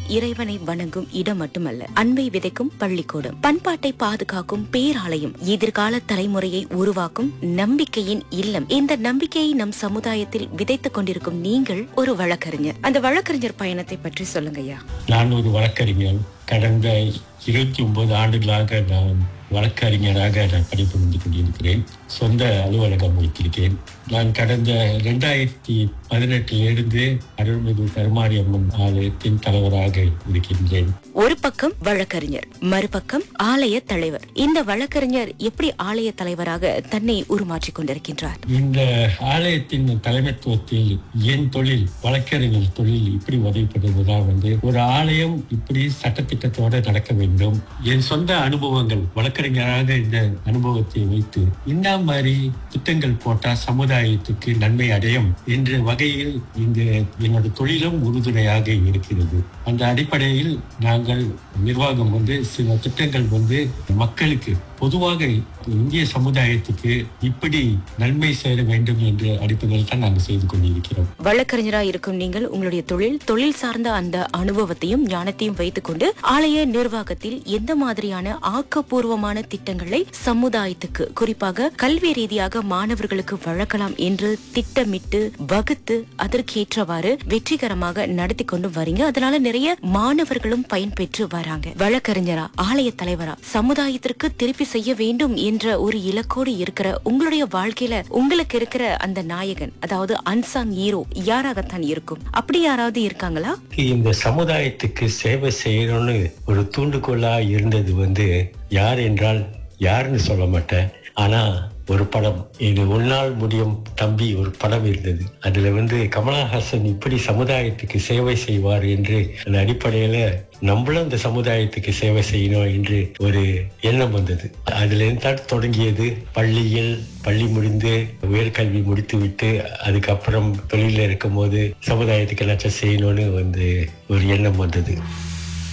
இறைவனை வணங்கும் இடம் மட்டுமல்ல அன்பை விதைக்கும் பள்ளிக்கூடம் பண்பாட்டை பாதுகாக்கும் பேராலயம் எதிர்கால தலைமுறையை உருவாக்கும் நம்பிக்கையின் இல்லம் இந்த நம்பிக்கையை நம் சமுதாயத்தில் விதைத்துக் கொண்டிருக்கும் நீங்கள் ஒரு வழக்கறிஞர் அந்த வழக்கறிஞர் பயணத்தை பற்றி சொல்லுங்க ஐயா நான் ஒரு வழக்கறிஞர் கடந்த இருபத்தி ஒன்பது ஆண்டுகளாக நான் வழக்கறிஞராக நான் பணிபுரிந்து கொண்டிருக்கிறேன் சொந்த அலுவலகம் வைத்திருக்கேன் நான் கடந்த இரண்டாயிரத்தி பதினெட்டிலிருந்து அருள்மிகு கருமாரியம்மன் ஆலயத்தின் தலைவராக இருக்கின்றேன் ஒரு பக்கம் வழக்கறிஞர் மறுபக்கம் ஆலய தலைவர் இந்த வழக்கறிஞர் எப்படி ஆலய தலைவராக தன்னை உருமாற்றிக் கொண்டிருக்கின்றார் இந்த ஆலயத்தின் தலைமைத்துவத்தில் என் தொழில் வழக்கறிஞர் தொழில் இப்படி உதவிப்படுவதா வந்து ஒரு ஆலயம் இப்படி சட்டத்திட்டத்தோட நடக்க வேண்டும் என் சொந்த அனுபவங்கள் வழக்கறிஞராக இந்த அனுபவத்தை வைத்து இந்த மாதிரி திட்டங்கள் போட்டா சமுதாயத்துக்கு நன்மை அடையும் என்ற வகையில் இங்கு என்னோட தொழிலும் உறுதுணையாக இருக்கிறது அந்த அடிப்படையில் நாங்கள் நிர்வாகம் வந்து சில திட்டங்கள் வந்து மக்களுக்கு பொதுவாக இந்திய சமுதாயத்துக்கு இப்படி நன்மை சேர வேண்டும் என்ற அடிப்படையில் தான் நாங்கள் செய்து கொண்டிருக்கிறோம் வழக்கறிஞரா இருக்கும் நீங்கள் உங்களுடைய தொழில் தொழில் சார்ந்த அந்த அனுபவத்தையும் ஞானத்தையும் வைத்துக்கொண்டு ஆலய நிர்வாகத்தில் எந்த மாதிரியான ஆக்கப்பூர்வமான திட்டங்களை சமுதாயத்துக்கு குறிப்பாக கல்வி ரீதியாக மாணவர்களுக்கு வழங்கலாம் என்று திட்டமிட்டு வகுத்து அதற்கேற்றவாறு வெற்றிகரமாக நடத்தி கொண்டு வரீங்க அதனால நிறைய மாணவர்களும் பயன்பெற்று வராங்க வழக்கறிஞரா ஆலய தலைவரா சமுதாயத்திற்கு திருப்பி செய்ய வேண்டும் என்ற ஒரு இலக்கோடு இருக்கிற உங்களுடைய வாழ்க்கையில உங்களுக்கு இருக்கிற அந்த நாயகன் அதாவது அன்சாங் ஹீரோ யாராகத்தான் இருக்கும் அப்படி யாராவது இருக்காங்களா இந்த சமுதாயத்துக்கு சேவை செய்யணும்னு ஒரு தூண்டுகோலா இருந்தது வந்து யார் என்றால் யாருன்னு சொல்ல மாட்டேன் ஆனா ஒரு படம் இது உன்னால் முடியும் தம்பி ஒரு படம் இருந்தது அதுல வந்து கமலஹாசன் இப்படி சமுதாயத்துக்கு சேவை செய்வார் என்று அந்த அடிப்படையில நம்மளும் இந்த சமுதாயத்துக்கு சேவை செய்யணும் என்று ஒரு எண்ணம் வந்தது அதுல இருந்து தான் தொடங்கியது பள்ளியில் பள்ளி முடிந்து உயர்கல்வி முடித்து விட்டு அதுக்கப்புறம் தொழில இருக்கும் போது சமுதாயத்துக்கு என்னாச்சும் செய்யணும்னு வந்து ஒரு எண்ணம் வந்தது